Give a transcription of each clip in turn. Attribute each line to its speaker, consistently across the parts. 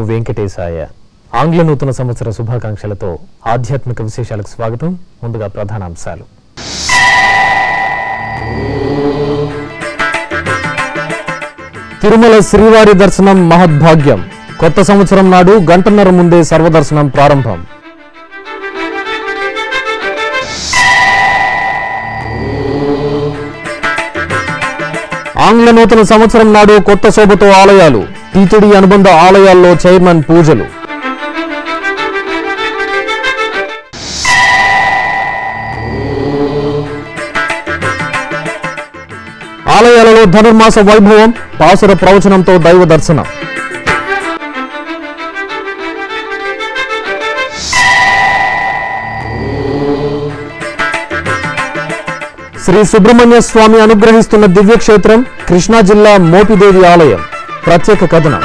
Speaker 1: వెంకటేశాయ ఆంగ్ల నూతన సంవత్సర శుభాకాంక్షలతో ఆధ్యాత్మిక విశేషాలకు స్వాగతం ముందుగా ప్రధానాంశాలు తిరుమల శ్రీవారి దర్శనం మహద్భాగ్యం కొత్త సంవత్సరం నాడు గంటన్నర ముందే సర్వదర్శనం ప్రారంభం ఆంగ్ల నూతన సంవత్సరం నాడు కొత్త శోభతో ఆలయాలు టీటీడీ అనుబంధ ఆలయాల్లో చైర్మన్ పూజలు ఆలయాలలో ధనుర్మాస వైభవం పాసుర ప్రవచనంతో దైవ దర్శనం శ్రీ సుబ్రహ్మణ్య స్వామి అనుగ్రహిస్తున్న దివ్యక్షేత్రం కృష్ణా జిల్లా మోపిదేవి ఆలయం ప్రత్యేక కథనం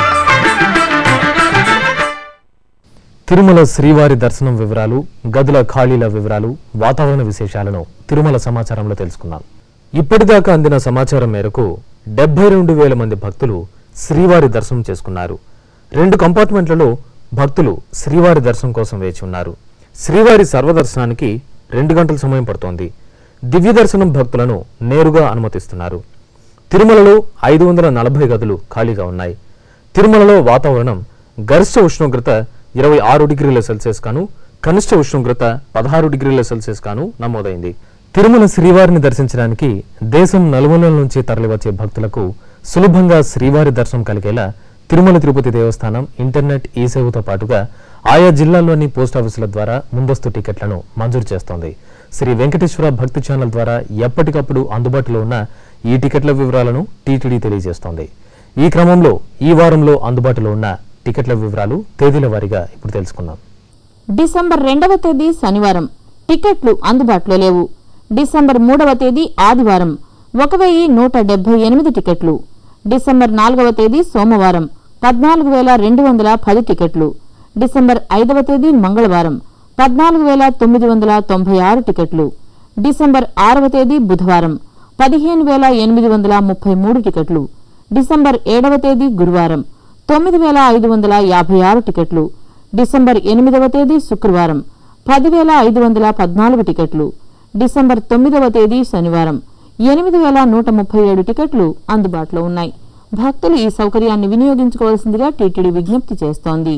Speaker 1: తిరుమల శ్రీవారి దర్శనం వివరాలు గదుల ఖాళీల వివరాలు వాతావరణ విశేషాలను తిరుమల సమాచారంలో తెలుసుకున్నాం ఇప్పటిదాకా అందిన సమాచారం మేరకు డెబ్బై రెండు వేల మంది భక్తులు శ్రీవారి దర్శనం చేసుకున్నారు రెండు కంపార్ట్మెంట్లలో భక్తులు శ్రీవారి దర్శనం కోసం వేచి ఉన్నారు శ్రీవారి సర్వదర్శనానికి రెండు గంటల సమయం పడుతోంది దివ్య దర్శనం భక్తులను నేరుగా అనుమతిస్తున్నారు తిరుమలలో ఐదు వందల నలభై గదులు ఖాళీగా ఉన్నాయి తిరుమలలో వాతావరణం గరిష్ట ఉష్ణోగ్రత ఇరవై ఆరు డిగ్రీల సెల్సియస్ కాను కనిష్ట ఉష్ణోగ్రత పదహారు డిగ్రీల సెల్సియస్ కాను నమోదైంది తిరుమల శ్రీవారిని దర్శించడానికి దేశం నలుమూలల నుంచి తరలివచ్చే భక్తులకు సులభంగా శ్రీవారి దర్శనం కలిగేలా తిరుమల తిరుపతి దేవస్థానం ఇంటర్నెట్ ఈ సేవతో పాటుగా ఆయా జిల్లాల్లోని పోస్టాఫీసుల ద్వారా ముందస్తు టికెట్లను మంజూరు చేస్తోంది శ్రీ వెంకటేశ్వర భక్తి ఛానల్ ద్వారా ఎప్పటికప్పుడు అందుబాటులో ఉన్న ఈ టికెట్ల వివరాలను టీటీడీ తెలియజేస్తోంది ఈ క్రమంలో ఈ వారంలో అందుబాటులో ఉన్న టికెట్ల వివరాలు తేదీల వారీగా ఇప్పుడు తెలుసుకుందాం
Speaker 2: డిసెంబర్ రెండవ తేదీ శనివారం టికెట్లు అందుబాటులో లేవు డిసెంబర్ మూడవ తేదీ ఆదివారం ఒక వెయ్యి నూట డెబ్బై ఎనిమిది టికెట్లు డిసెంబర్ నాలుగవ తేదీ సోమవారం పద్నాలుగు వేల రెండు వందల పది టికెట్లు డిసెంబర్ ఐదవ తేదీ మంగళవారం పద్నాలుగు వేల తొమ్మిది వందల తొంభై ఆరు టికెట్లు డిసెంబర్ ఆరవ తేదీ బుధవారం పదిహేను వేల ఎనిమిది వందల ముప్పై మూడు టికెట్లు డిసెంబర్ ఏడవ తేదీ గురువారం తొమ్మిది వేల ఐదు వందల యాభై ఆరు టికెట్లు డిసెంబర్ ఎనిమిదవ తేదీ శుక్రవారం పదివేల ఐదు వందల పద్నాలుగు టికెట్లు డిసెంబర్ తొమ్మిదవ తేదీ శనివారం ఎనిమిది వేల నూట ముప్పై ఏడు టికెట్లు అందుబాటులో ఉన్నాయి భక్తులు ఈ సౌకర్యాన్ని వినియోగించుకోవాల్సిందిగా టీటీడీ విజ్ఞప్తి చేస్తోంది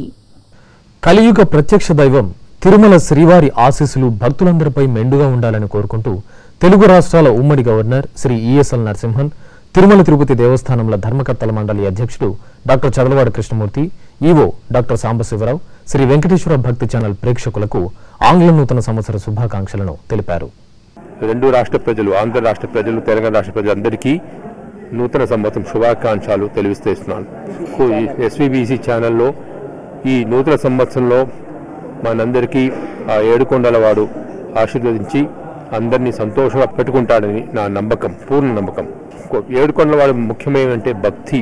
Speaker 1: కలియుగ ప్రత్యక్ష దైవం తిరుమల శ్రీవారి ఆశీస్సులు భక్తులందరిపై మెండుగా ఉండాలని కోరుకుంటూ తెలుగు రాష్ట్రాల ఉమ్మడి గవర్నర్ శ్రీ ఈఎస్ఎల్ నరసింహన్ తిరుమల తిరుపతి దేవస్థానంల ధర్మకర్తల మండలి అధ్యక్షుడు doctor Chadalavada Krishnamurthy EO doctor Sambasivarao Shri Venkateswara Bhakti channel ప్రేక్షకులకు ఆంగ్ల నూతన సంవత్సర శుభాకాంక్షలను తెలిపారు
Speaker 3: రెండు రాష్ట్ర ప్రజలు ఆంధ్ర రాష్ట్ర ప్రజలు తెలంగాణ రాష్ట్ర ప్రజలందరికీ నూతన సంవత్సరం శుభాకాంక్షలు తెలియజేస్తున్నాను ఎస్వీబీసీ ఛానల్లో ఈ నూతన సంవత్సరంలో మనందరికీ ఆ ఏడుకొండల వాడు ఆశీర్వదించి అందరినీ సంతోషంగా పెట్టుకుంటాడని నా నమ్మకం పూర్ణ నమ్మకం కో- ఏడుకొండల వాడు ముఖ్యమైనంటే భక్తి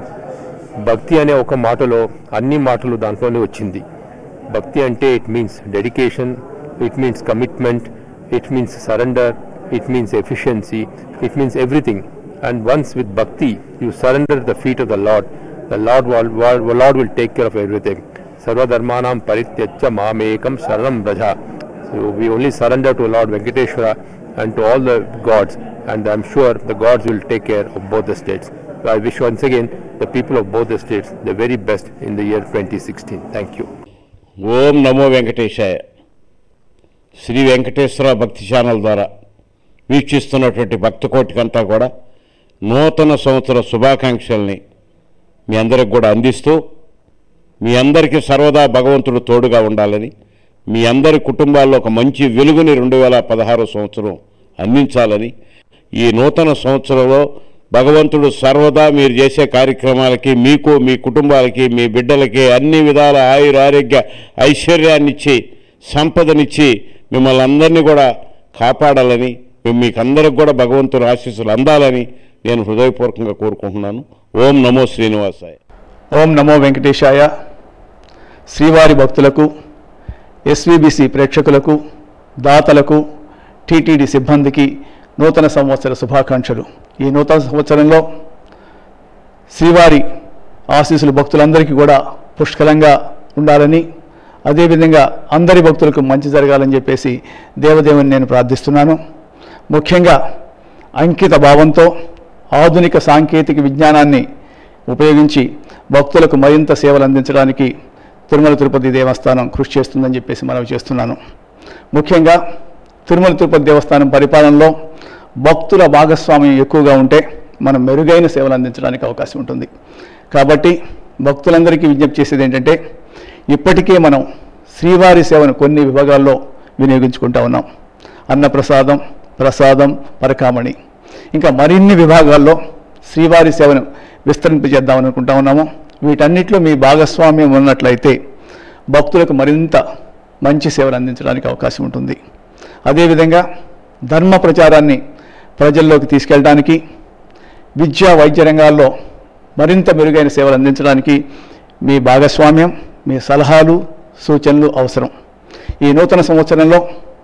Speaker 3: భక్తి అనే ఒక మాటలో అన్ని మాటలు దాంట్లోనే వచ్చింది భక్తి అంటే it means dedication it means commitment it means surrender it means efficiency it means everything and once with bhakti you surrender the feet of the lord the lord lord will take care of everything సర్వధర్మానాం పరిత్యజ్య మామేకం శరణం వ్రజ So we only surrender to Lord Venkateshwara and to all the gods, and I'm sure the gods will take care of both the states. So I wish once again the people of both the states the very best in the year 2016. Thank you.
Speaker 4: ఓం నమో వెంకటేశాయ Shri Venkateswara Bhakti channel ద్వారా వీక్షిస్తున్నటువంటి భక్త కోటికంతా కూడా నూతన సంవత్సర శుభాకాంక్షల్ని మీ అందరికి కూడా అందిస్తూ మీ అందరికీ సర్వదా భగవంతుడు తోడుగా ఉండాలని మీ అందరి కుటుంబాల్లో ఒక మంచి వెలుగుని రెండు వేల పదహారు సంవత్సరం అందించాలని ఈ నూతన సంవత్సరంలో భగవంతుడు సర్వదా మీరు చేసే కార్యక్రమాలకి మీకు మీ కుటుంబాలకి మీ బిడ్డలకి అన్ని విధాల ఆయుర ఆరోగ్య ఐశ్వర్యాన్నిచ్చి సంపదనిచ్చి మిమ్మల్ని అందరినీ కూడా కాపాడాలని మీ- మీకందరికి కూడా భగవంతుని ఆశీస్సులు అందాలని నేను హృదయపూర్వకంగా కోరుకుంటున్నాను ఓం నమో శ్రీనివాసాయ
Speaker 5: ఓం నమో వెంకటేశాయ శ్రీవారి భక్తులకు ఎస్విబిసి ప్రేక్షకులకు దాతలకు టీటీడీ సిబ్బందికి నూతన సంవత్సర శుభాకాంక్షలు ఈ నూతన సంవత్సరంలో శ్రీవారి ఆశీస్సులు భక్తులందరికీ కూడా పుష్కలంగా ఉండాలని అదేవిధంగా అందరి భక్తులకు మంచి జరగాలని చెప్పేసి దేవదేవుని నేను ప్రార్థిస్తున్నాను ముఖ్యంగా అంకిత భావంతో ఆధునిక సాంకేతిక విజ్ఞానాన్ని ఉపయోగించి భక్తులకు మరింత సేవలు అందించడానికి తిరుమల తిరుపతి దేవస్థానం కృషి చేస్తుందని చెప్పేసి మనవి చేస్తున్నాను ముఖ్యంగా తిరుమల తిరుపతి దేవస్థానం పరిపాలనలో భక్తుల భాగస్వామ్యం ఎక్కువగా ఉంటే మనం మెరుగైన సేవలు అందించడానికి అవకాశం ఉంటుంది కాబట్టి భక్తులందరికీ విజ్ఞప్తి చేసేది ఏంటంటే ఇప్పటికే మనం శ్రీవారి సేవను కొన్ని విభాగాల్లో వినియోగించుకుంటా ఉన్నాం అన్నప్రసాదం ప్రసాదం పరకామణి ఇంకా మరిన్ని విభాగాల్లో శ్రీవారి సేవను విస్తరింపజేద్దామని అనుకుంటా ఉన్నాము వీటన్నిటిలో మీ భాగస్వామ్యం ఉన్నట్లయితే భక్తులకు మరింత మంచి సేవలు అందించడానికి అవకాశం ఉంటుంది అదేవిధంగా ధర్మ ప్రచారాన్ని ప్రజల్లోకి తీసుకెళ్ళడానికి విద్యా వైద్య రంగాల్లో మరింత మెరుగైన సేవలు అందించడానికి మీ భాగస్వామ్యం మీ సలహాలు సూచనలు అవసరం ఈ నూతన సంవత్సరంలో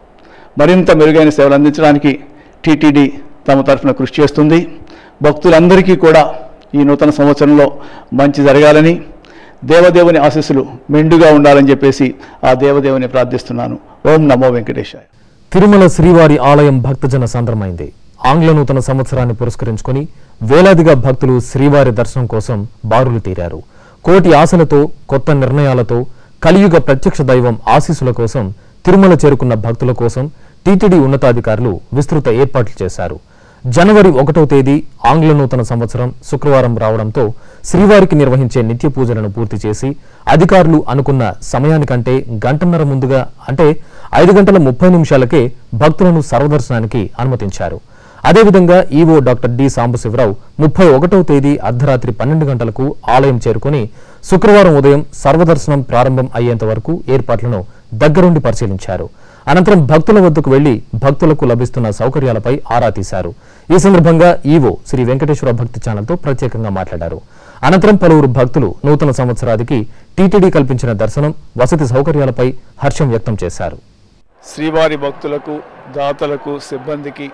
Speaker 5: మరింత మెరుగైన సేవలు అందించడానికి టీటీడీ తమ తరఫున కృషి చేస్తుంది భక్తులందరికీ కూడా ఈ నూతన సంవత్సరంలో మంచి జరగాలని దేవదేవుని ఆశీస్సులు మెండుగా ఉండాలని చెప్పేసి ఆ దేవదేవుని ప్రార్థిస్తున్నాను ఓం నమో వెంకటేశాయ
Speaker 1: తిరుమల శ్రీవారి ఆలయం భక్తజన సాంద్రమైంది ఆంగ్ల నూతన సంవత్సరాన్ని పురస్కరించుకొని వేలాదిగా భక్తులు శ్రీవారి దర్శనం కోసం బారులు తీరారు కోటి ఆశలతో కొత్త నిర్ణయాలతో కలియుగ ప్రత్యక్ష దైవం ఆశీస్సుల కోసం తిరుమల చేరుకున్న భక్తుల కోసం టీటీడీ ఉన్నతాధికారులు విస్తృత ఏర్పాట్లు చేశారు జనవరి ఒకటో తేదీ ఆంగ్ల నూతన సంవత్సరం శుక్రవారం రావడంతో శ్రీవారికి నిర్వహించే నిత్య పూజలను పూర్తి చేసి అధికారులు అనుకున్న సమయానికంటే గంటన్నర ముందుగా అంటే ఐదు గంటల ముప్పై నిమిషాలకే భక్తులను సర్వదర్శనానికి అనుమతించారు అదేవిధంగా ఈవో డాక్టర్ డి సాంబశివరావు ముప్పై ఒకటో తేదీ అర్ధరాత్రి పన్నెండు గంటలకు ఆలయం చేరుకుని శుక్రవారం ఉదయం సర్వదర్శనం ప్రారంభం అయ్యేంత వరకు ఏర్పాట్లను దగ్గరుండి పరిశీలించారు అనంతరం భక్తుల వద్దకు వెళ్లి భక్తులకు లభిస్తున్న సౌకర్యాలపై ఆరా తీశారు ఈ సందర్భంగా ఈవో శ్రీ వెంకటేశ్వర భక్తి ఛానల్తో ప్రత్యేకంగా మాట్లాడారు అనంతరం పలువురు భక్తులు నూతన సంవత్సరాదికి టీటీడీ కల్పించిన దర్శనం వసతి సౌకర్యాలపై హర్షం వ్యక్తం చేశారు
Speaker 5: శ్రీవారి భక్తులకు దాతలకు సిబ్బందికి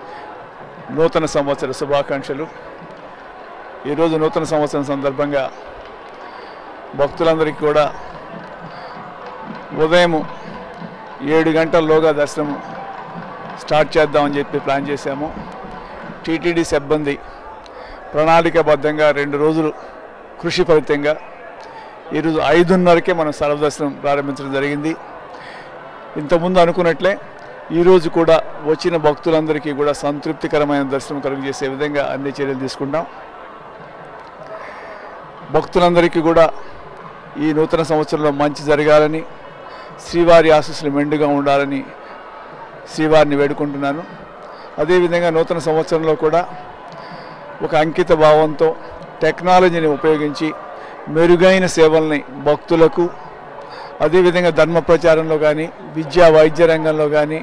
Speaker 5: నూతన సంవత్సర శుభాకాంక్షలు ఈరోజు నూతన సంవత్సరం సందర్భంగా భక్తులందరికీ కూడా ఉదయం ఏడు గంటల్లోగా దర్శనం స్టార్ట్ చేద్దామని చెప్పి ప్లాన్ చేశాము టీటీడీ సిబ్బంది ప్రణాళికాబద్ధంగా రెండు రోజులు కృషి ఫలితంగా ఈరోజు ఐదున్నరకే మనం సర్వదర్శనం ప్రారంభించడం జరిగింది ఇంతకుముందు అనుకున్నట్లే ఈరోజు కూడా వచ్చిన భక్తులందరికీ కూడా సంతృప్తికరమైన దర్శనం కలుగు చేసే విధంగా అన్ని చర్యలు తీసుకుంటాం భక్తులందరికీ కూడా ఈ నూతన సంవత్సరంలో మంచి జరగాలని శ్రీవారి ఆశీస్సులు మెండుగా ఉండాలని శ్రీవారిని వేడుకుంటున్నాను అదేవిధంగా నూతన సంవత్సరంలో కూడా ఒక అంకిత భావంతో టెక్నాలజీని ఉపయోగించి మెరుగైన సేవల్ని భక్తులకు అదేవిధంగా ధర్మ ప్రచారంలో కానీ విద్యా వైద్య రంగంలో కానీ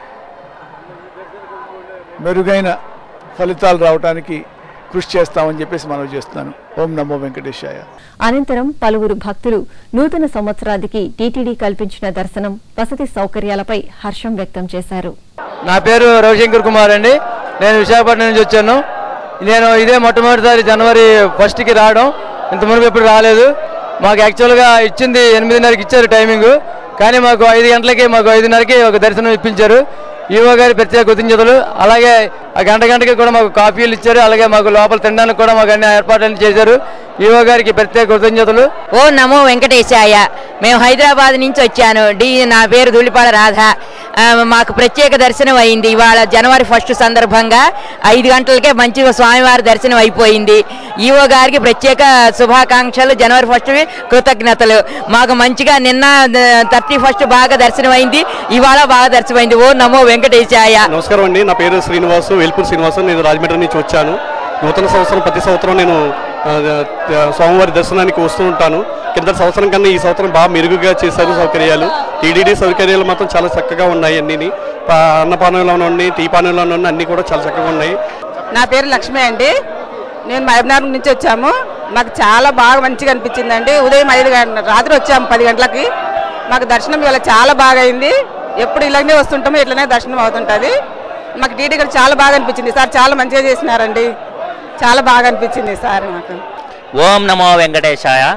Speaker 5: మెరుగైన ఫలితాలు రావడానికి కృషి చేస్తామని చెప్పేసి మనం చేస్తున్నాను ఓం నమో వెంకటేశాయ
Speaker 6: అనంతరం పలువురు భక్తులు నూతన సంవత్సరాదికి టీటీడీ కల్పించిన దర్శనం వసతి సౌకర్యాలపై హర్షం వ్యక్తం చేశారు
Speaker 7: నా పేరు రవిశంకర్ కుమార్ అండి నేను విశాఖపట్నం నుంచి వచ్చాను నేను ఇదే మొట్టమొదటిసారి జనవరి ఫస్ట్కి రావడం ఇంత మునుపు ఎప్పుడు రాలేదు మాకు యాక్చువల్గా ఇచ్చింది ఎనిమిదిన్నరకి ఇచ్చారు టైమింగ్ కానీ మాకు ఐదు గంటలకి మాకు ఐదున్నరకి ఒక దర్శనం ఇప్పించారు ఈవో గారి ప్రత్యేక కృతజ్ఞతలు అలాగే ఆ గంట గంటకి కూడా మాకు కాఫీలు ఇచ్చారు అలాగే మాకు లోపల తినడానికి కూడా మాకు అన్ని ఏర్పాట్లు చేశారు ఈవో గారికి ప్రత్యేక కృతజ్ఞతలు
Speaker 8: ఓ నమో వెంకటేశాయ మేము హైదరాబాద్ నుంచి వచ్చాను డి నా పేరు ధూళిపాడ రాధ ఆ, మాకు ప్రత్యేక దర్శనం అయింది ఇవాళ జనవరి ఫస్ట్ సందర్భంగా ఐదు గంటలకే మంచిగా స్వామివారి దర్శనం అయిపోయింది ఈవో గారికి ప్రత్యేక శుభాకాంక్షలు జనవరి ఫస్ట్ కృతజ్ఞతలు మాకు మంచిగా నిన్న థర్టీ ఫస్ట్ బాగా దర్శనం అయింది ఇవాళ బాగా దర్శనం అయింది ఓ నమో వెంకటేశాయ
Speaker 9: నమస్కారం అండి నా పేరు శ్రీనివాసు వేల్పూర్ శ్రీనివాసు నేను రాజమండ్రి నుంచి వచ్చాను నూతన సంవత్సరం ప్రతి సంవత్సరం నేను ఆ, ఆ, స్వామివారి దర్శనానికి వస్తూ ఉంటాను కింద సంవత్సరం కన్నా ఈ సంవత్సరం బాగా మెరుగుగా చేశారు సౌకర్యాలు టీడీడీ సౌకర్యాలు మాత్రం చాలా చక్కగా ఉన్నాయి అన్నీ అన్నపానంలో ఉన్నాయి టీ పానంలో ఉన్నాయి అన్నీ కూడా చాలా చక్కగా ఉన్నాయి
Speaker 10: నా పేరు లక్ష్మి అండి నేను మహబూబ్నగర్ నుంచి వచ్చాము మాకు చాలా బాగా మంచిగా అనిపించిందండి ఉదయం ఐదు గంట రాత్రి వచ్చాము పది గంటలకి మాకు దర్శనం ఇవాళ చాలా బాగా అయింది ఎప్పుడు ఇలాగే వస్తుంటామో ఇట్లనే దర్శనం అవుతుంటుంది మాకు టీటీ కూడా చాలా బాగా అనిపించింది సార్ చాలా మంచిగా చేసినారండి చాలా బాగా అనిపించింది సార్ మాకు
Speaker 11: ఓం నమో వెంకటేశాయ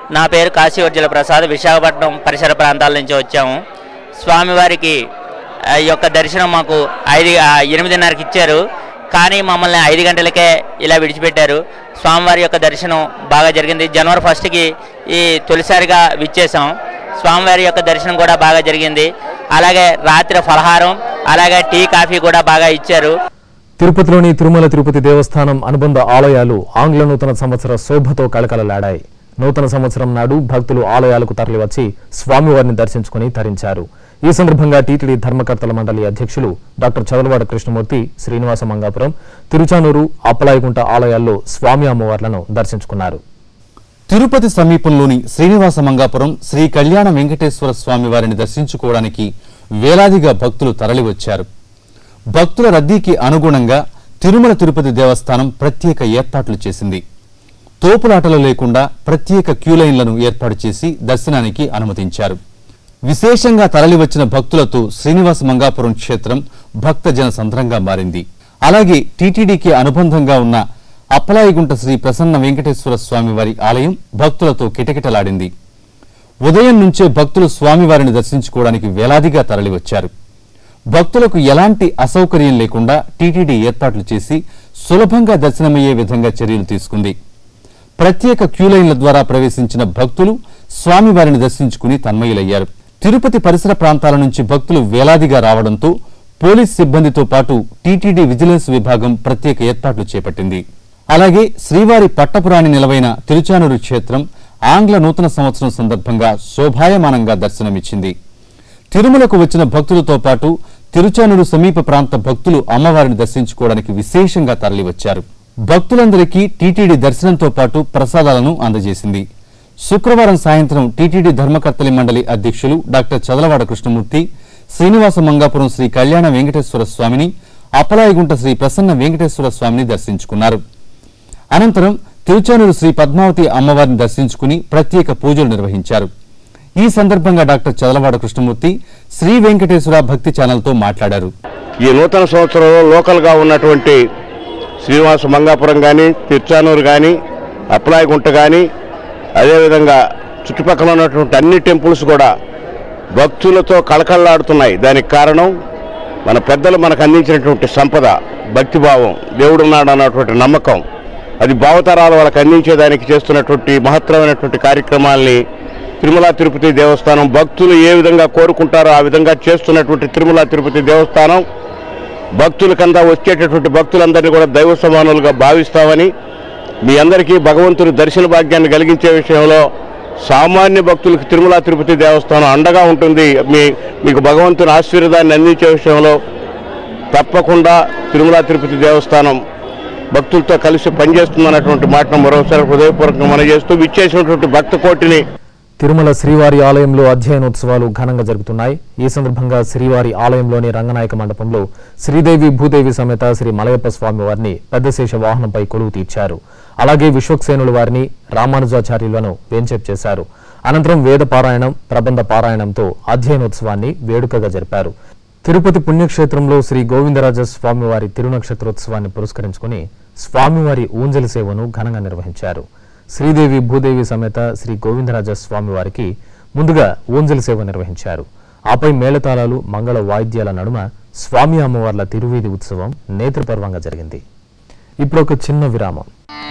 Speaker 11: నా పేరు కాశీవర్జుల ప్రసాద్ విశాఖపట్నం పరిసర ప్రాంతాల నుంచి వచ్చాము స్వామివారికి ఆ, యొక్క దర్శనం మాకు ఐదు ఆ, ఎనిమిదిన్నరకి ఇచ్చారు కానీ మమ్మల్ని ఐదు గంటలకే ఇలా విడిచిపెట్టారు స్వామివారి యొక్క దర్శనం బాగా జరిగింది జనవరి ఫస్ట్కి ఈ తొలిసారిగా విచ్చేసాం స్వామివారి యొక్క దర్శనం కూడా బాగా జరిగింది అలాగే రాత్రి ఫలహారం అలాగే టీ కాఫీ కూడా బాగా ఇచ్చారు
Speaker 1: తిరుపతిలోని తిరుమల తిరుపతి దేవస్థానం అనుబంధ ఆలయాలు ఆంగ్ల నూతన సంవత్సర శోభతో కళకళలాడాయి నూతన సంవత్సరం నాడు భక్తులు ఆలయాలకు తరలివచ్చి స్వామివారిని దర్శించుకుని తరించారు ఈ సందర్భంగా టీటీడీ ధర్మకర్తల మండలి అధ్యక్షులు డాక్టర్ చదలవాడ కృష్ణమూర్తి శ్రీనివాస మంగాపురం తిరుచానూరు అప్పలాయగుంట ఆలయాల్లో స్వామి అమ్మవార్లను దర్శించుకున్నారు
Speaker 12: తిరుపతి సమీపంలోని శ్రీనివాస మంగాపురం శ్రీ కళ్యాణ వెంకటేశ్వర స్వామి వారిని దర్శించుకోవడానికి వేలాదిగా భక్తులు తరలివచ్చారు భక్తుల రద్దీకి అనుగుణంగా తిరుమల తిరుపతి దేవస్థానం ప్రత్యేక ఏర్పాట్లు చేసింది తోపులాటలు లేకుండా ప్రత్యేక క్యూలైన్లను ఏర్పాటు చేసి దర్శనానికి అనుమతించారు విశేషంగా తరలివచ్చిన భక్తులతో శ్రీనివాస మంగాపురం క్షేత్రం భక్తజన సంద్రంగా మారింది అలాగే టీటీడీకి అనుబంధంగా ఉన్న అప్పలాయిగుంట శ్రీ ప్రసన్న వెంకటేశ్వర స్వామి వారి ఆలయం భక్తులతో కిటకిటలాడింది ఉదయం నుంచే భక్తులు స్వామివారిని దర్శించుకోవడానికి వేలాదిగా తరలివచ్చారు భక్తులకు ఎలాంటి అసౌకర్యం లేకుండా టీటీడీ ఏర్పాట్లు చేసి సులభంగా దర్శనమయ్యే విధంగా చర్యలు తీసుకుంది ప్రత్యేక క్యూలైన్ల ద్వారా ప్రవేశించిన భక్తులు స్వామివారిని దర్శించుకుని తన్మయులయ్యారు తిరుపతి పరిసర ప్రాంతాల నుంచి భక్తులు వేలాదిగా రావడంతో పోలీస్ సిబ్బందితో పాటు టీటీడీ విజిలెన్స్ విభాగం ప్రత్యేక ఏర్పాట్లు చేపట్టింది అలాగే శ్రీవారి పట్టపురాణి నిలవైన తిరుచానూరు క్షేత్రం ఆంగ్ల నూతన సంవత్సరం సందర్భంగా శోభాయమానంగా దర్శనమిచ్చింది తిరుమలకు వచ్చిన భక్తులతో పాటు తిరుచానూరు సమీప ప్రాంత భక్తులు అమ్మవారిని దర్శించుకోవడానికి విశేషంగా తరలివచ్చారు భక్తులందరికీ టీటీడీ దర్శనంతో పాటు ప్రసాదాలను అందజేసింది శుక్రవారం సాయంత్రం టీటీడీ ధర్మకర్తలి మండలి అధ్యక్షులు డాక్టర్ చదలవాడ కృష్ణమూర్తి శ్రీనివాస మంగాపురం శ్రీ కళ్యాణ వెంకటేశ్వర స్వామిని అప్పలాయగుంట శ్రీ ప్రసన్న వెంకటేశ్వర స్వామిని దర్శించుకున్నారు అనంతరం తిరుచానూరు శ్రీ పద్మావతి అమ్మవారిని దర్శించుకుని ప్రత్యేక పూజలు నిర్వహించారు ఈ సందర్భంగా డాక్టర్ చదలవాడ కృష్ణమూర్తి శ్రీ వెంకటేశ్వర భక్తి ఛానల్తో మాట్లాడారు
Speaker 4: ఈ నూతన సంవత్సరంలో లోకల్గా ఉన్నటువంటి శ్రీనివాస మంగాపురం కానీ తిరుచానూరు కానీ అప్లాయగుంట కానీ అదేవిధంగా చుట్టుపక్కల ఉన్నటువంటి అన్ని టెంపుల్స్ కూడా భక్తులతో కళకళలాడుతున్నాయి దానికి కారణం మన పెద్దలు మనకు అందించినటువంటి సంపద భక్తిభావం దేవుడున్నాడు అన్నటువంటి నమ్మకం అది భావతరాల వాళ్ళకి అందించేదానికి చేస్తున్నటువంటి మహత్తరమైనటువంటి కార్యక్రమాల్ని తిరుమల తిరుపతి దేవస్థానం భక్తులు ఏ విధంగా కోరుకుంటారో ఆ విధంగా చేస్తున్నటువంటి తిరుమల తిరుపతి దేవస్థానం భక్తులకంతా వచ్చేటటువంటి భక్తులందరినీ కూడా దైవ సమానులుగా భావిస్తామని మీ అందరికీ భగవంతుని దర్శన భాగ్యాన్ని కలిగించే విషయంలో సామాన్య భక్తులకు తిరుమల తిరుపతి దేవస్థానం అండగా ఉంటుంది మీ మీకు భగవంతుని ఆశీర్వాదాన్ని అందించే విషయంలో తప్పకుండా తిరుమల తిరుపతి దేవస్థానం భక్తులతో కలిసి పనిచేస్తుందన్నటువంటి మాటను మరోసారి హృదయపూర్వకంగా మనం చేస్తూ విచ్చేసినటువంటి భక్త కోటిని
Speaker 1: తిరుమల శ్రీవారి ఆలయంలో అధ్యయనోత్సవాలు ఘనంగా జరుగుతున్నాయి ఈ సందర్భంగా శ్రీవారి ఆలయంలోని రంగనాయక మండపంలో శ్రీదేవి భూదేవి సమేత శ్రీ మలయప్ప స్వామి వారిని పెద్దశేష వాహనంపై కొలువు తీర్చారు అలాగే విశ్వక్సేనుల వారిని రామానుజాచార్యులను వేంచేపు చేశారు అనంతరం వేద పారాయణం ప్రబంధ పారాయణంతో అధ్యయనోత్సవాన్ని వేడుకగా జరిపారు తిరుపతి పుణ్యక్షేత్రంలో శ్రీ గోవిందరాజ స్వామివారి తిరునక్షత్రోత్సవాన్ని పురస్కరించుకుని స్వామివారి ఊంజలి సేవను ఘనంగా నిర్వహించారు శ్రీదేవి భూదేవి సమేత శ్రీ గోవిందరాజ స్వామివారికి ముందుగా ఊంజలి సేవ నిర్వహించారు ఆపై మేళతాళాలు మంగళ వాయిద్యాల నడుమ స్వామి అమ్మవార్ల తిరువీధి ఉత్సవం నేత్రపర్వంగా జరిగింది ఇప్పుడు ఒక చిన్న విరామం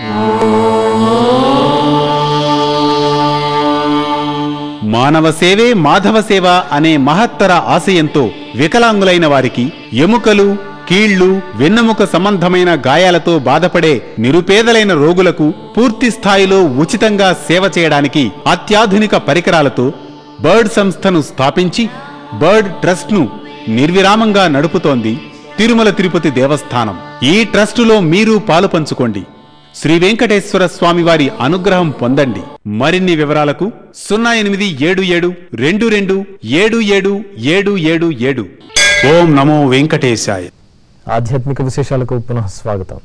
Speaker 13: మానవ సేవే మాధవ సేవ అనే మహత్తర ఆశయంతో వికలాంగులైన వారికి ఎముకలు కీళ్లు వెన్నెముక సంబంధమైన గాయాలతో బాధపడే నిరుపేదలైన రోగులకు పూర్తి స్థాయిలో ఉచితంగా సేవ చేయడానికి అత్యాధునిక పరికరాలతో బర్డ్ సంస్థను స్థాపించి బర్డ్ ట్రస్ట్ను నిర్విరామంగా నడుపుతోంది తిరుమల తిరుపతి దేవస్థానం ఈ ట్రస్టులో మీరు పాలు పంచుకోండి శ్రీ వెంకటేశ్వర స్వామివారి అనుగ్రహం పొందండి మరిన్ని వివరాలకు సున్నా ఎనిమిది ఏడు ఏడు రెండు రెండు ఏడు ఏడు ఏడు ఏడు ఏడు ఓం నమో వెంకటేశాయ
Speaker 1: ఆధ్యాత్మిక విశేషాలకు పునః స్వాగతం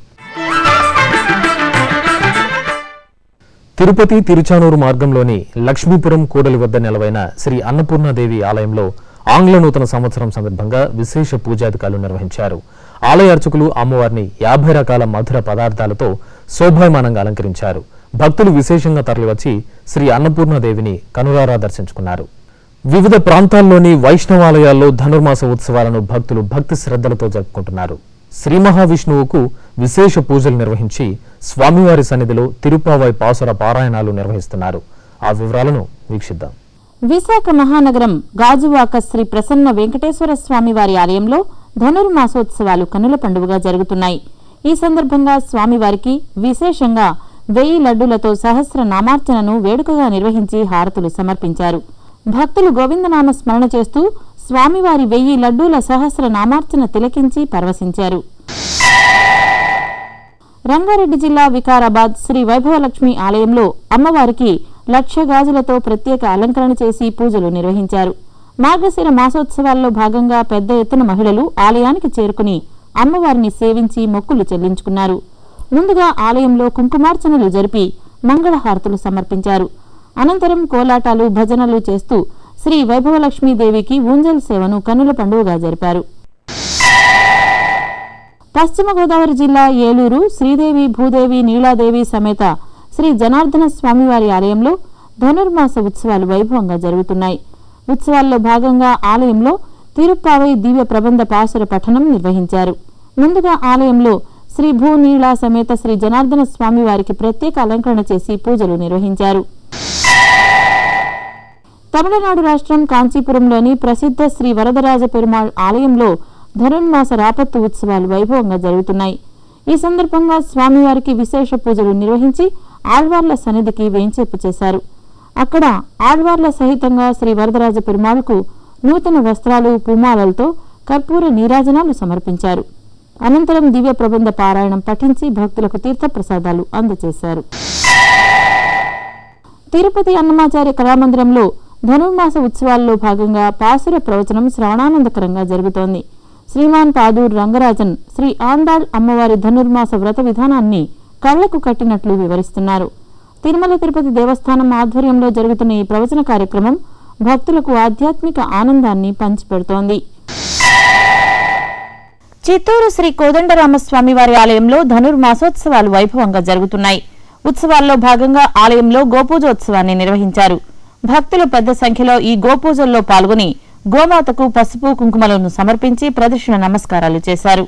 Speaker 1: తిరుపతి తిరుచానూరు మార్గంలోని లక్ష్మీపురం కూడలి వద్ద నెలవైన శ్రీ అన్నపూర్ణాదేవి ఆలయంలో ఆంగ్ల నూతన సంవత్సరం సందర్భంగా విశేష పూజాధికారులు నిర్వహించారు ఆలయ అర్చకులు అమ్మవారిని యాభై రకాల మధుర పదార్థాలతో శోభాయమానంగా అలంకరించారు భక్తులు విశేషంగా తరలివచ్చి శ్రీ అన్నపూర్ణాదేవిని కనురారా దర్శించుకున్నారు వివిధ ప్రాంతాల్లోని వైష్ణవాలయాల్లో ధనుర్మాస ఉత్సవాలను భక్తులు భక్తి శ్రద్ధలతో జరుపుకుంటున్నారు శ్రీ మహావిష్ణువుకు విశేష పూజలు నిర్వహించి స్వామివారి సన్నిధిలో తిరుపావై పాసుర పారాయణాలు నిర్వహిస్తున్నారు ఆ వివరాలను వీక్షిద్దాం
Speaker 2: విశాఖ మహానగరం గాజువాక శ్రీ ప్రసన్న వెంకటేశ్వర స్వామి వారి ఆలయంలో ధనుర్మాసోత్సవాలు కనుల పండుగగా జరుగుతున్నాయి ఈ సందర్భంగా స్వామివారికి విశేషంగా వెయ్యి లడ్డూలతో సహస్ర నామార్చనను వేడుకగా నిర్వహించి హారతులు సమర్పించారు భక్తులు గోవిందనామ స్మరణ చేస్తూ స్వామివారి వెయ్యి లడ్డూల సహస్ర నామార్చన తిలకించి పరవశించారు రంగారెడ్డి జిల్లా వికారాబాద్ శ్రీ వైభవలక్ష్మి ఆలయంలో అమ్మవారికి లక్ష గాజులతో ప్రత్యేక అలంకరణ చేసి పూజలు నిర్వహించారు మార్గశిర మాసోత్సవాల్లో భాగంగా పెద్ద ఎత్తున మహిళలు ఆలయానికి చేరుకుని అమ్మవారిని సేవించి మొక్కులు చెల్లించుకున్నారు ముందుగా ఆలయంలో కుంకుమార్చనలు జరిపి మంగళహారతులు సమర్పించారు అనంతరం కోలాటాలు భజనలు చేస్తూ శ్రీ వైభవలక్ష్మీదేవికి ఊంజల్ సేవను కన్నుల పండుగగా జరిపారు పశ్చిమ గోదావరి జిల్లా ఏలూరు శ్రీదేవి భూదేవి నీలాదేవి సమేత శ్రీ జనార్దన స్వామివారి ఆలయంలో ధనుర్మాస ఉత్సవాలు వైభవంగా జరుగుతున్నాయి ఉత్సవాల్లో భాగంగా ఆలయంలో తిరుప్పావై దివ్య ప్రబంధ పాసుర పఠనం నిర్వహించారు ముందుగా ఆలయంలో శ్రీ భూనీళ సమేత శ్రీ జనార్దన స్వామి వారికి ప్రత్యేక అలంకరణ చేసి పూజలు నిర్వహించారు తమిళనాడు రాష్ట్రం కాంచీపురంలోని ప్రసిద్ధ శ్రీ వరదరాజ పెరుమాళ్ ఆలయంలో ధనుర్మాస రాపత్తు ఉత్సవాలు వైభవంగా జరుగుతున్నాయి ఈ సందర్భంగా స్వామివారికి విశేష పూజలు నిర్వహించి ఆళ్వార్ల సన్నిధికి వేంచేపు చేశారు అక్కడ ఆళ్వార్ల సహితంగా శ్రీ వరదరాజ పెరుమాళ్కు నూతన వస్త్రాలు పూమాలలతో కర్పూర నీరాజనాలు సమర్పించారు అనంతరం దివ్య ప్రబంధ పారాయణం పఠించి భక్తులకు తీర్థప్రసాదాలు అందజేశారు తిరుపతి అన్నమాచార్య కళామందిరంలో ధనుర్మాస ఉత్సవాల్లో భాగంగా పాసుర ప్రవచనం శ్రవణానందకరంగా జరుగుతోంది శ్రీమాన్ పాదూర్ రంగరాజన్ శ్రీ ఆండాళ్ అమ్మవారి ధనుర్మాస వ్రత విధానాన్ని కళ్లకు కట్టినట్లు వివరిస్తున్నారు తిరుమల తిరుపతి దేవస్థానం ఆధ్వర్యంలో జరుగుతున్న ఈ ప్రవచన కార్యక్రమం భక్తులకు ఆధ్యాత్మిక ఆనందాన్ని పంచిపెడుతోంది చిత్తూరు శ్రీ కోదండరామస్వామి వారి ఆలయంలో ధనుర్మాసోత్సవాలు వైభవంగా జరుగుతున్నాయి ఉత్సవాల్లో భాగంగా ఆలయంలో గోపూజోత్సవాన్ని నిర్వహించారు భక్తులు పెద్ద సంఖ్యలో ఈ గోపూజల్లో పాల్గొని గోమాతకు పసుపు కుంకుమలను సమర్పించి ప్రదర్శన నమస్కారాలు చేశారు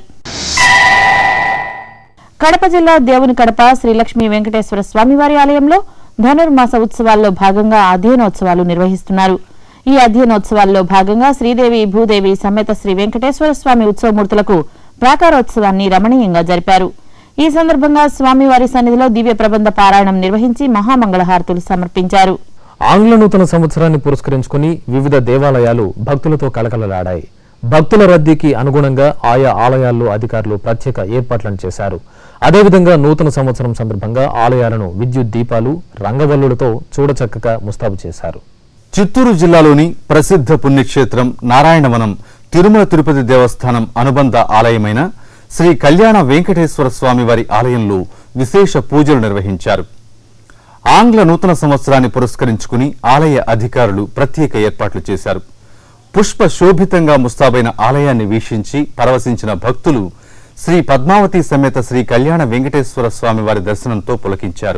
Speaker 2: కడప జిల్లా దేవుని కడప శ్రీ లక్ష్మీ వెంకటేశ్వర స్వామివారి ఆలయంలో ధనుర్మాస ఉత్సవాల్లో భాగంగా అధ్యయనోత్సవాలు నిర్వహిస్తున్నారు ఈ అధ్యయనోత్సవాల్లో భాగంగా శ్రీదేవి భూదేవి సమేత శ్రీ వెంకటేశ్వర స్వామి ఉత్సవమూర్తులకు ప్రాకారోత్సవాన్ని రమణీయంగా జరిపారు ఈ సందర్భంగా స్వామివారి సన్నిధిలో దివ్య ప్రబంధ పారాయణం నిర్వహించి మహామంగళహారతులు సమర్పించారు
Speaker 1: ఆంగ్ల నూతన సంవత్సరాన్ని పురస్కరించుకుని వివిధ దేవాలయాలు భక్తులతో కలకలలాడాయి భక్తుల రద్దీకి అనుగుణంగా ఆయా ఆలయాల్లో అధికారులు ప్రత్యేక ఏర్పాట్లను చేశారు అదేవిధంగా నూతన సంవత్సరం సందర్భంగా ఆలయాలను విద్యుత్ దీపాలు రంగవల్లులతో చూడచక్కగా ముస్తాబు చేశారు
Speaker 12: చిత్తూరు జిల్లాలోని ప్రసిద్ధ పుణ్యక్షేత్రం నారాయణవనం తిరుమల తిరుపతి దేవస్థానం అనుబంధ ఆలయమైన శ్రీ కళ్యాణ వెంకటేశ్వర స్వామి వారి ఆలయంలో విశేష పూజలు నిర్వహించారు ఆంగ్ల నూతన సంవత్సరాన్ని పురస్కరించుకుని ఆలయ అధికారులు ప్రత్యేక ఏర్పాట్లు చేశారు పుష్ప శోభితంగా ముస్తాబైన ఆలయాన్ని వీక్షించి పరవశించిన భక్తులు శ్రీ పద్మావతి సమేత శ్రీ కళ్యాణ వెంకటేశ్వర స్వామి వారి దర్శనంతో పులకించారు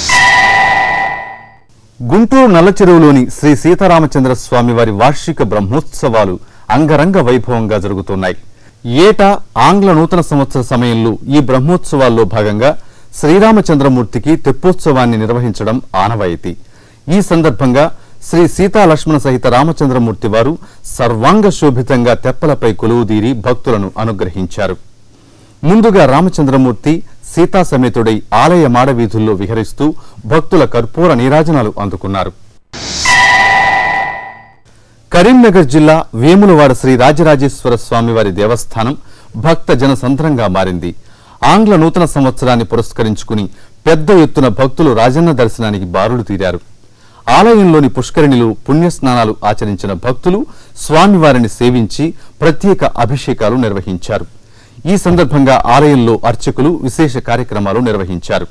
Speaker 12: గుంటూరు నల్లచెరువులోని శ్రీ సీతారామచంద్ర స్వామి వారి వార్షిక బ్రహ్మోత్సవాలు అంగరంగ వైభవంగా జరుగుతున్నాయి ఏటా ఆంగ్ల నూతన సంవత్సర సమయంలో ఈ బ్రహ్మోత్సవాల్లో భాగంగా శ్రీరామచంద్రమూర్తికి తెప్పోత్సవాన్ని నిర్వహించడం ఆనవాయితీ ఈ సందర్భంగా శ్రీ సీతా లక్ష్మణ సహిత రామచంద్రమూర్తి వారు సర్వాంగ శోభితంగా తెప్పలపై కొలువుదీరి భక్తులను అనుగ్రహించారు ముందుగా రామచంద్రమూర్తి సీతా సమేతుడై ఆలయ మాడవీధుల్లో విహరిస్తూ భక్తుల కర్పూర నీరాజనాలు అందుకున్నారు కరీంనగర్ జిల్లా వేములవాడ శ్రీ రాజరాజేశ్వర స్వామివారి దేవస్థానం భక్త జనసంద్రంగా మారింది ఆంగ్ల నూతన సంవత్సరాన్ని పురస్కరించుకుని పెద్ద ఎత్తున భక్తులు రాజన్న దర్శనానికి బారులు తీరారు ఆలయంలోని పుష్కరిణిలో పుణ్యస్నానాలు ఆచరించిన భక్తులు స్వామివారిని సేవించి ప్రత్యేక అభిషేకాలు నిర్వహించారు ఈ సందర్భంగా ఆలయంలో అర్చకులు విశేష కార్యక్రమాలు నిర్వహించారు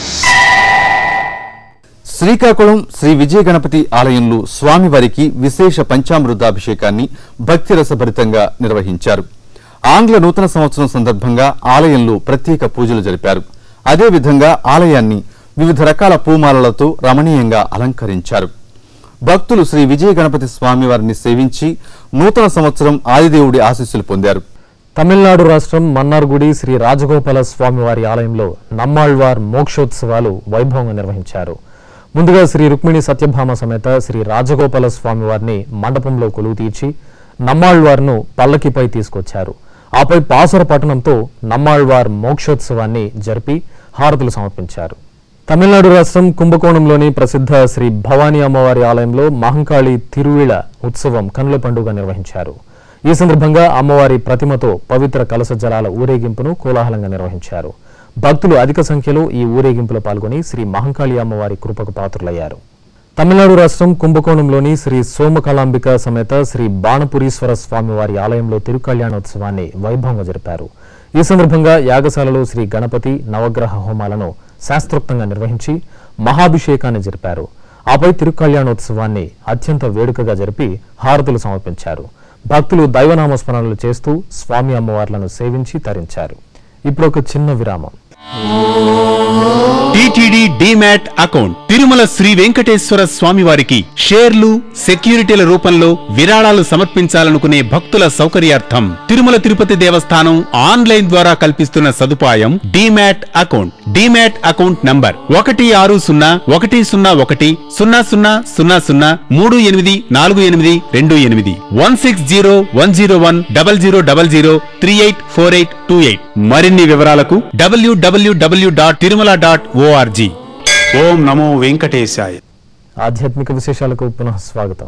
Speaker 12: శ్రీకాకుళం శ్రీ విజయ గణపతి ఆలయంలో స్వామివారికి విశేష పంచామృతాభిషేకాన్ని భక్తిరసభరితంగా నిర్వహించారు ఆంగ్ల నూతన సంవత్సరం సందర్భంగా ఆలయంలో ప్రత్యేక పూజలు జరిపారు అదేవిధంగా ఆలయాన్ని వివిధ రకాల పూమాలలతో రమణీయంగా అలంకరించారు భక్తులు శ్రీ విజయ గణపతి స్వామివారిని సేవించి నూతన సంవత్సరం ఆదిదేవుడి ఆశీస్సులు పొందారు
Speaker 1: తమిళనాడు రాష్ట్రం మన్నార్గుడి శ్రీ రాజగోపాల స్వామివారి ఆలయంలో నమ్మాళ్వార్ మోక్షోత్సవాలు వైభవంగా నిర్వహించారు ముందుగా శ్రీ రుక్మిణి సత్యభామ సమేత శ్రీ రాజగోపాల స్వామివారిని మండపంలో కొలువు తీర్చి నమ్మాళ్వార్ను పల్లకిపై తీసుకొచ్చారు ఆపై పాసుర పట్టణంతో నమ్మాళ్వార్ మోక్షోత్సవాన్ని జరిపి హారతులు సమర్పించారు తమిళనాడు రాష్ట్రం కుంభకోణంలోని ప్రసిద్ధ శ్రీ భవానీ అమ్మవారి ఆలయంలో మహంకాళి తిరువిళ ఉత్సవం కనుల పండుగ నిర్వహించారు ఈ సందర్భంగా అమ్మవారి ప్రతిమతో పవిత్ర కలస జలాల ఊరేగింపును కోలాహలంగా నిర్వహించారు భక్తులు అధిక సంఖ్యలో ఈ ఊరేగింపులో పాల్గొని శ్రీ మహంకాళి అమ్మవారి కృపకు పాత్రులయ్యారు తమిళనాడు రాష్ట్రం కుంభకోణంలోని శ్రీ సోమకళాంబిక సమేత శ్రీ బాణపురీశ్వర స్వామివారి ఆలయంలో తిరుకళ్యాణోత్సవాన్ని వైభవంగా జరిపారు ఈ సందర్భంగా యాగశాలలో శ్రీ గణపతి నవగ్రహ హోమాలను శాస్త్రోక్తంగా నిర్వహించి మహాభిషేకాన్ని జరిపారు ఆపై తిరుకళ్యాణోత్సవాన్ని అత్యంత వేడుకగా జరిపి హారతులు సమర్పించారు భక్తులు దైవనామస్మరణలు చేస్తూ స్వామి అమ్మవార్లను సేవించి తరించారు ఇప్పుడు ఒక చిన్న విరామం
Speaker 13: TTD demat account Tirumala Shri Venkateswara స్వామి వారికి షేర్లు సెక్యూరిటీల రూపంలో విరాళాలు సమర్పించాలనుకునే భక్తుల సౌకర్యార్థం తిరుమల తిరుపతి దేవస్థానం ఆన్లైన్ ద్వారా కల్పిస్తున్న సదుపాయం demat account demat account number ఒకటి ఆరు సున్నా ఒకటి సున్నా ఒకటి సున్నా సున్నా సున్నా సున్నా మూడు ఎనిమిది నాలుగు ఎనిమిది రెండు ఎనిమిది one six zero one zero one double zero double zero three eight four eight two eight మరిన్ని వివరాలకు డబ్ల్యూడబ్ల్యూడబ్ల్యూ డాట్ తిరుమల డాట్ ఓఆర్జీ ఓం నమో వెంకటేశాయ
Speaker 1: ఆధ్యాత్మిక విశేషాలకు పునః స్వాగతం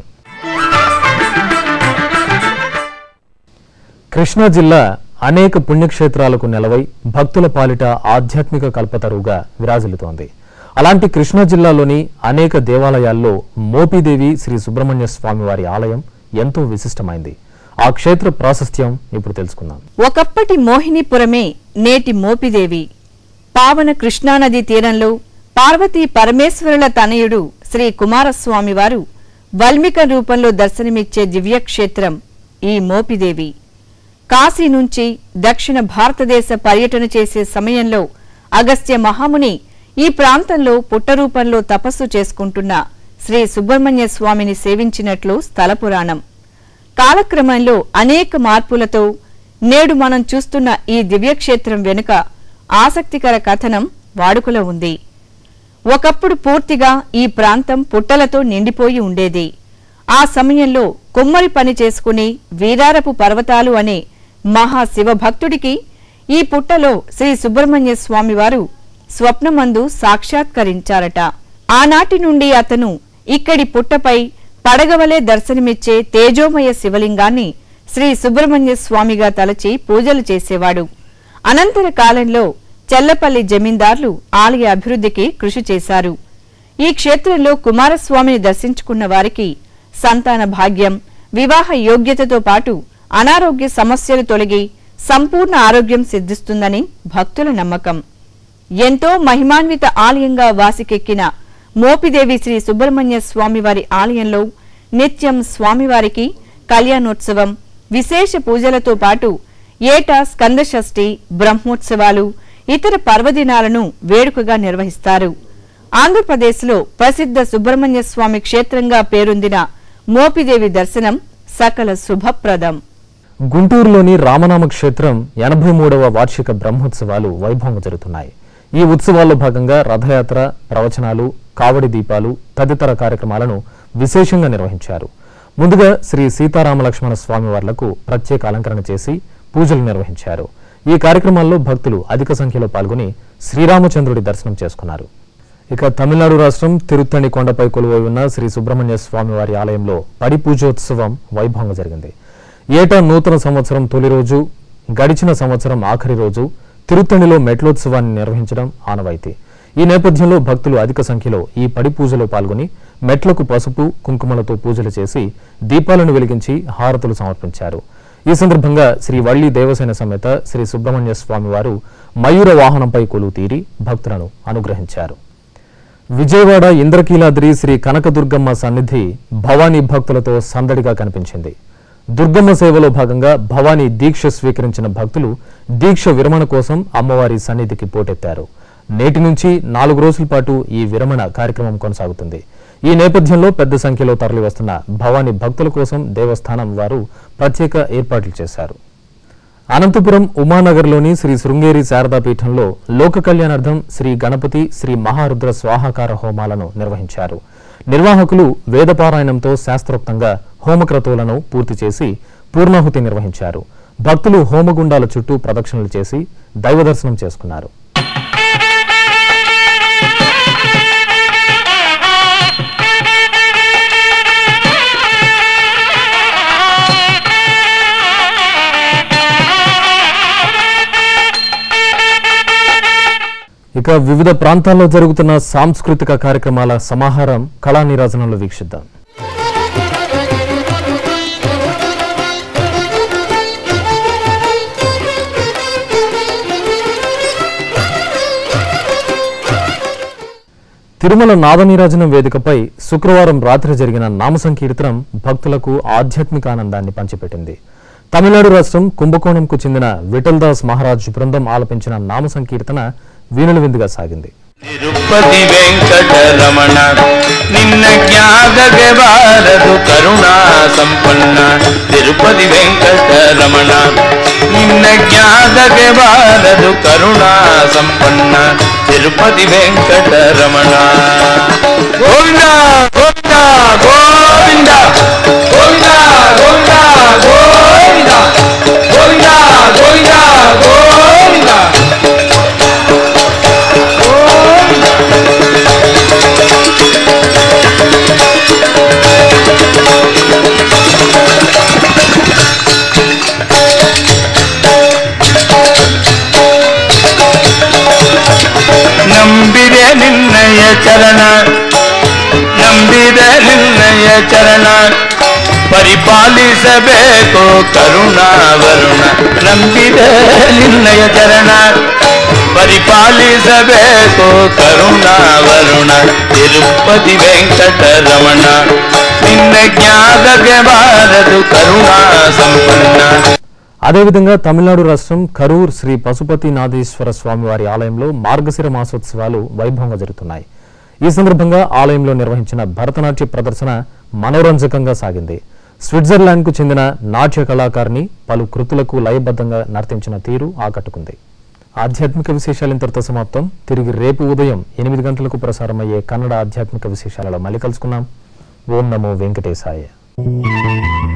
Speaker 1: కృష్ణా జిల్లా అనేక పుణ్యక్షేత్రాలకు నెలవై భక్తుల పాలిట ఆధ్యాత్మిక కల్పతరువుగా విరాజిల్లుతోంది అలాంటి కృష్ణా జిల్లాలోని అనేక దేవాలయాల్లో మోపిదేవి శ్రీ సుబ్రహ్మణ్య స్వామివారి ఆలయం ఎంతో విశిష్టమైంది ఆ క్షేత్ర ప్రాశస్త్యం ఇప్పుడు తెలుసుకుందాం
Speaker 14: ఒకప్పటి మోహినిపురమే నేటి మోపిదేవి పావన కృష్ణానది తీరంలో పార్వతీ పరమేశ్వరుల తనయుడు శ్రీ కుమారస్వామివారు వల్మిక రూపంలో దర్శనమిచ్చే దివ్యక్షేత్రం ఈ మోపిదేవి కాశీ నుంచి దక్షిణ భారతదేశ పర్యటన చేసే సమయంలో అగస్త్య మహాముని ఈ ప్రాంతంలో పుట్టరూపంలో తపస్సు చేసుకుంటున్న శ్రీ సుబ్రహ్మణ్య స్వామిని సేవించినట్లు స్థల పురాణం కాలక్రమంలో అనేక మార్పులతో నేడు మనం చూస్తున్న ఈ దివ్యక్షేత్రం వెనుక ఆసక్తికర కథనం వాడుకలో ఉంది ఒకప్పుడు పూర్తిగా ఈ ప్రాంతం పుట్టలతో నిండిపోయి ఉండేది ఆ సమయంలో కుమ్మరి పని చేసుకుని వీరారపు పర్వతాలు అనే మహాశివ భక్తుడికి ఈ పుట్టలో శ్రీ సుబ్రహ్మణ్య స్వామివారు స్వప్నమందు సాక్షాత్కరించారట ఆనాటి నుండి అతను ఇక్కడి పుట్టపై పడగవలే దర్శనమిచ్చే తేజోమయ శివలింగాన్ని శ్రీ సుబ్రహ్మణ్య స్వామిగా తలచి పూజలు చేసేవాడు అనంతర కాలంలో చెల్లపల్లి జమీందార్లు ఆలయ అభివృద్ధికి కృషి చేశారు ఈ క్షేత్రంలో కుమారస్వామిని దర్శించుకున్న వారికి సంతాన భాగ్యం వివాహ యోగ్యతతో పాటు అనారోగ్య సమస్యలు తొలగి సంపూర్ణ ఆరోగ్యం సిద్ధిస్తుందని భక్తుల నమ్మకం ఎంతో మహిమాన్విత ఆలయంగా వాసికెక్కిన మోపిదేవి శ్రీ సుబ్రహ్మణ్య స్వామివారి ఆలయంలో నిత్యం స్వామివారికి కళ్యాణోత్సవం విశేష పూజలతో పాటు ఏటా స్కందషష్ఠి బ్రహ్మోత్సవాలు ఇతర పర్వదినాలను వేడుకగా నిర్వహిస్తారు ఆంధ్రప్రదేశ్లో ప్రసిద్ధ సుబ్రహ్మణ్య స్వామి క్షేత్రంగా పేరొందిన మోపిదేవి దర్శనం సకల శుభప్రదం
Speaker 1: గుంటూరులోని రామనామ క్షేత్రం ఎనభై మూడవ వార్షిక బ్రహ్మోత్సవాలు వైభవంగా జరుగుతున్నాయి ఈ ఉత్సవాల్లో భాగంగా రథయాత్ర ప్రవచనాలు కావడి దీపాలు తదితర కార్యక్రమాలను విశేషంగా నిర్వహించారు ముందుగా శ్రీ సీతారామ లక్ష్మణ స్వామివార్లకు ప్రత్యేక అలంకరణ చేసి పూజలు నిర్వహించారు ఈ కార్యక్రమాల్లో భక్తులు అధిక సంఖ్యలో పాల్గొని శ్రీరామచంద్రుడి దర్శనం చేసుకున్నారు ఇక తమిళనాడు రాష్ట్రం తిరుత్తణి కొండపై కొలువై ఉన్న శ్రీ సుబ్రహ్మణ్య స్వామివారి ఆలయంలో పడి పూజోత్సవం వైభవంగా జరిగింది ఏటా నూతన సంవత్సరం తొలి రోజు గడిచిన సంవత్సరం ఆఖరి రోజు తిరుత్తణిలో మెట్లోత్సవాన్ని నిర్వహించడం ఆనవాయితీ ఈ నేపథ్యంలో భక్తులు అధిక సంఖ్యలో ఈ పడి పూజలో పాల్గొని మెట్లకు పసుపు కుంకుమలతో పూజలు చేసి దీపాలను వెలిగించి హారతులు సమర్పించారు ఈ సందర్భంగా శ్రీ వల్లి దేవసేన సమేత శ్రీ సుబ్రహ్మణ్య స్వామివారు మయూర వాహనంపై కొలువు తీరి భక్తులను అనుగ్రహించారు విజయవాడ ఇంద్రకీలాద్రి శ్రీ కనకదుర్గమ్మ సన్నిధి భవానీ భక్తులతో సందడిగా కనిపించింది దుర్గమ్మ సేవలో భాగంగా భవానీ దీక్ష స్వీకరించిన భక్తులు దీక్ష విరమణ కోసం అమ్మవారి సన్నిధికి పోటెత్తారు నేటి నుంచి నాలుగు రోజుల పాటు ఈ విరమణ కార్యక్రమం కొనసాగుతుంది ఈ నేపథ్యంలో పెద్ద సంఖ్యలో తరలివస్తున్న భవానీ భక్తుల కోసం దేవస్థానం వారు ప్రత్యేక ఏర్పాట్లు చేశారు అనంతపురం ఉమానగర్లోని శ్రీ శృంగేరి శారదా పీఠంలో లోక కళ్యాణార్థం శ్రీ గణపతి శ్రీ మహారుద్ర స్వాహాకార హోమాలను నిర్వహించారు నిర్వాహకులు వేదపారాయణంతో శాస్త్రోక్తంగా హోమక్రతువులను పూర్తి చేసి పూర్ణాహుతి నిర్వహించారు భక్తులు హోమగుండాల చుట్టూ ప్రదక్షిణలు చేసి దైవ దర్శనం చేసుకున్నారు ఇక వివిధ ప్రాంతాల్లో జరుగుతున్న సాంస్కృతిక కార్యక్రమాల సమాహారం కళా నీరాజనంలో వీక్షిద్దాం తిరుమల నాదనీరాజనం వేదికపై శుక్రవారం రాత్రి జరిగిన నామ సంకీర్తనం భక్తులకు ఆధ్యాత్మిక ఆనందాన్ని పంచిపెట్టింది తమిళనాడు రాష్ట్రం కుంభకోణంకు చెందిన విఠల్దాస్ మహారాజ్ బృందం ఆలపించిన నామ సంకీర్తన వీణుల విందుగా సాగింది
Speaker 15: ತಿರುಪತಿ ವೆಂಕಟರಮಣ ನಿನ್ನ ಜ್ಞಾನಗೆ ಬಾರದು ಕರುಣಾ ಸಂಪನ್ನ ತಿರುಪತಿ ವೆಂಕಟರಮಣ ನಿನ್ನ ಜ್ಞಾನಗೆ ಬಾರದು ಕರುಣಾ ಸಂಪನ್ನ ತಿರುಪತಿ ವೆಂಕಟರಮಣ ಗೋವಿಂದ ಗೋವಿಂದ ಗೋವಿಂದ ಗೋವಿಂದ ಗೋವಿಂದ ಗೋವಿಂದ ಗೋವಿಂದ ಗೋವಿಂದ ಗೋವಿಂದ ನಂಬಿದೆ ನಿನ್ನಯ ಚರಣ ನಂಬಿದೆ ನಿನ್ನಯ ಚರಣ ಪರಿಪಾಲಿಸಬೇಕು ಕರುಣಾವರುಣ ನಂಬಿದೆ ನಿನ್ನಯ ಚರಣ ಪರಿಪಾಲಿಸಬೇಕು ಕರುಣಾವರುಣ ತಿರುಪತಿ ವೆಂಕಟರಮಣ ನಿನ್ನ ಜ್ಞಾನಗೆ ಬಾರದು ಕರುಣಾ ಸಂಪನ್ನ
Speaker 1: అదేవిధంగా తమిళనాడు రాష్ట్రం కరూర్ శ్రీ పశుపతి నాథేశ్వర స్వామివారి ఆలయంలో మార్గశిర మాసోత్సవాలు వైభవంగా జరుగుతున్నాయి ఈ సందర్భంగా ఆలయంలో నిర్వహించిన భరతనాట్య ప్రదర్శన మనోరంజకంగా సాగింది స్విట్జర్లాండ్కు చెందిన నాట్య కళాకారిణి పలు కృతులకు లయబద్ధంగా నర్తించిన తీరు ఆకట్టుకుంది ఆధ్యాత్మిక విశేషాలు ఇంతటితో సమాప్తం తిరిగి రేపు ఉదయం ఎనిమిది గంటలకు ప్రసారమయ్యే కన్నడ ఆధ్యాత్మిక విశేషాలలో మళ్ళీ కలుసుకుందాం ఓం నమో వెంకటేశాయ